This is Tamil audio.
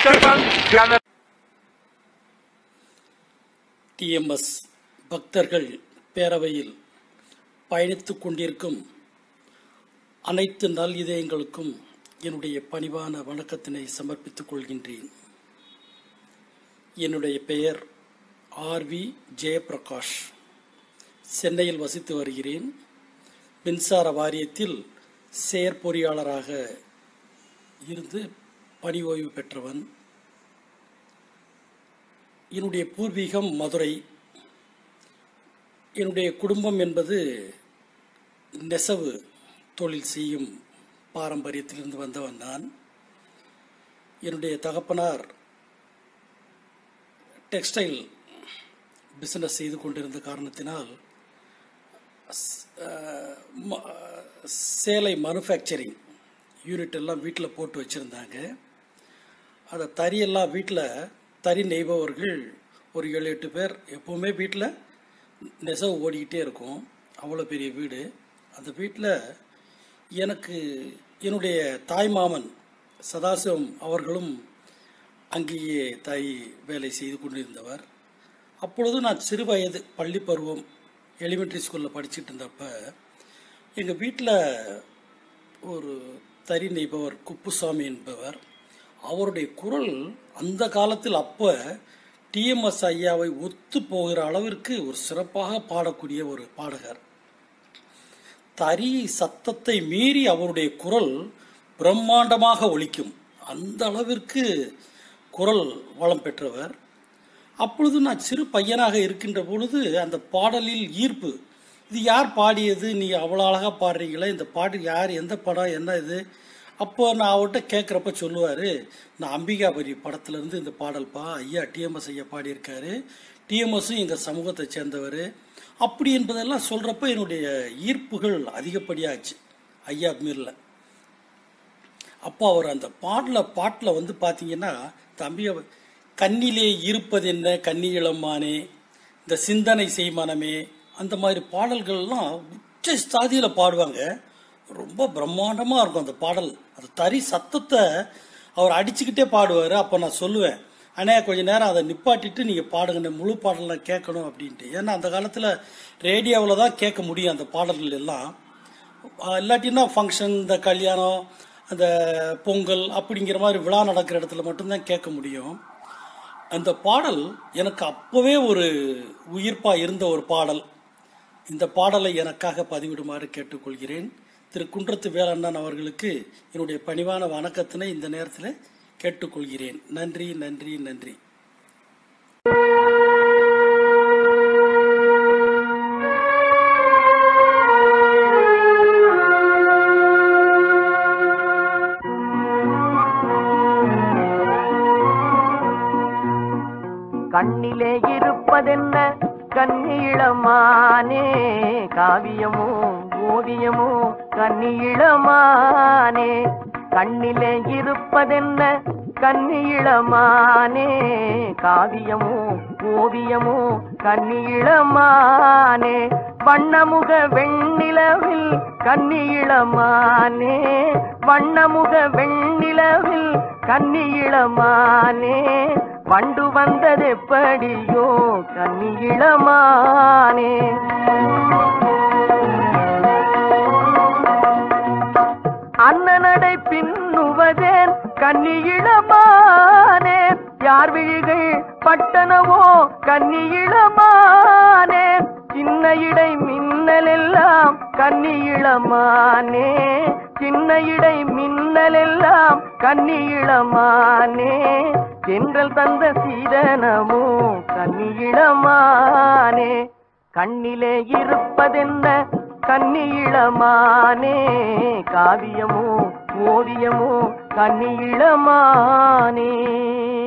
Stefan Granat. டிஎம்எஸ் பக்தர்கள் பேரவையில் பயணித்துக் கொண்டிருக்கும் அனைத்து நல் இதயங்களுக்கும் என்னுடைய பணிவான வணக்கத்தினை சமர்ப்பித்துக் கொள்கின்றேன் என்னுடைய பெயர் ஆர்வி ஜெயபிரகாஷ் சென்னையில் வசித்து வருகிறேன் மின்சார வாரியத்தில் செயற்பொறியாளராக இருந்து பணி ஓய்வு பெற்றவன் என்னுடைய பூர்வீகம் மதுரை என்னுடைய குடும்பம் என்பது நெசவு தொழில் செய்யும் பாரம்பரியத்திலிருந்து வந்தவன் நான் என்னுடைய தகப்பனார் டெக்ஸ்டைல் பிசினஸ் செய்து கொண்டிருந்த காரணத்தினால் ஸ்- அஹ், ம- சேலை மேனுஃபேக்சரிங் யூனிட் எல்லாம் வீட்டில் போட்டு வச்சுருந்தாங்க அதை தறியெல்லாம் வீட்டில் தறி நெய்பவர்கள் ஒரு ஏழு எட்டு பேர் எப்போவுமே வீட்டில் நெசவு ஓடிக்கிட்டே இருக்கும் அவ்வளோ பெரிய வீடு அந்த வீட்டில் எனக்கு என்னுடைய தாய் மாமன் சதாசிவம் அவர்களும் அங்கேயே தாய் வேலை செய்து கொண்டிருந்தவர் அப்பொழுது நான் சிறு வயது பள்ளி பருவம் எலிமெண்ட்ரி ஸ்கூலில் படிச்சுட்டு இருந்தப்ப எங்கள் வீட்டில் ஒரு தறி நெய்பவர் குப்புசாமி என்பவர் அவருடைய குரல் அந்த காலத்தில் அப்போ டிஎம்எஸ் ஐயாவை ஒத்து போகிற அளவிற்கு ஒரு சிறப்பாக பாடக்கூடிய ஒரு பாடகர் தறி சத்தத்தை மீறி அவருடைய குரல் பிரம்மாண்டமாக ஒலிக்கும் அந்த அளவிற்கு குரல் வளம் பெற்றவர் அப்பொழுது நான் சிறு பையனாக இருக்கின்ற பொழுது அந்த பாடலில் ஈர்ப்பு இது யார் பாடியது நீ அவ்வளோ அழகாக பாடுறீங்களே இந்த பாட்டு யார் எந்த படம் என்ன இது அப்போ நான் அவர்கிட்ட கேட்குறப்ப சொல்லுவார் நான் அம்பிகாபரி படத்துலேருந்து இந்த பாடல்பா ஐயா டிஎம்எஸ் ஐயா பாடியிருக்காரு டிஎம்எஸும் எங்கள் சமூகத்தை சேர்ந்தவர் அப்படி என்பதெல்லாம் சொல்கிறப்ப என்னுடைய ஈர்ப்புகள் அதிகப்படியாச்சு ஐயா மீரில் அப்போ அவர் அந்த பாடல பாட்டில் வந்து பார்த்தீங்கன்னா தம்பி அவர் கண்ணிலே இருப்பது என்ன கன்னி இளமானே இந்த சிந்தனை செய்மனமே அந்த மாதிரி பாடல்கள்லாம் உச்ச ஸ்தாதியில் பாடுவாங்க ரொம்ப பிரம்மாண்டமாக இருக்கும் அந்த பாடல் அந்த தறி சத்தத்தை அவர் அடிச்சுக்கிட்டே பாடுவார் அப்போ நான் சொல்லுவேன் அண்ணே கொஞ்ச நேரம் அதை நிப்பாட்டிட்டு நீங்கள் பாடுங்க முழு பாடலாம் கேட்கணும் அப்படின்ட்டு ஏன்னா அந்த காலத்தில் ரேடியோவில் தான் கேட்க முடியும் அந்த பாடல்கள் எல்லாம் அஹ் இல்லாட்டினா ஃபங்க்ஷன் இந்த கல்யாணம் அந்த பொங்கல் அப்படிங்கிற மாதிரி விழா நடக்கிற இடத்துல மட்டும்தான் கேட்க முடியும் அந்த பாடல் எனக்கு அப்போவே ஒரு உயிர்ப்பாக இருந்த ஒரு பாடல் இந்த பாடலை எனக்காக பதிவிடுமாறு கேட்டுக்கொள்கிறேன் திரு குன்றத்து வேலண்ணன் அவர்களுக்கு என்னுடைய பணிவான வணக்கத்தினை இந்த நேரத்தில் கேட்டுக்கொள்கிறேன் நன்றி நன்றி நன்றி கண்ணிலே இருப்பதென்ன கண்ணீளமானே காவியமோ ஓவியமோ கண்ணீளமானே கண்ணிலே இருப்பதென்ன கண்ணீளமானே காவியமோ ஓவியமோ கண்ணீளமானே வண்ணமுக வெண்ணிலவில் கண்ணீளமானே வண்ணமுக வெண்ணிலவில் கண்ணீளமானே வண்டு வந்தது எப்படியோ கண்ணீளமானே அண்ணனடை பின்னுவதேன் கன்னியிளமானே யார் விழிகள் பட்டனவோ கன்னியிளமானே சின்ன இடை மின்னலெல்லாம் கன்னியிளமானே சின்ன இடை மின்னலெல்லாம் கன்னியிளமானே தென்றல் தந்த சீதனமோ கன்னியிளமானே கண்ணிலே இருப்பதென்ன கன்னியிளமானே காவியமோ ஓவியமோ கன்னியிளமானே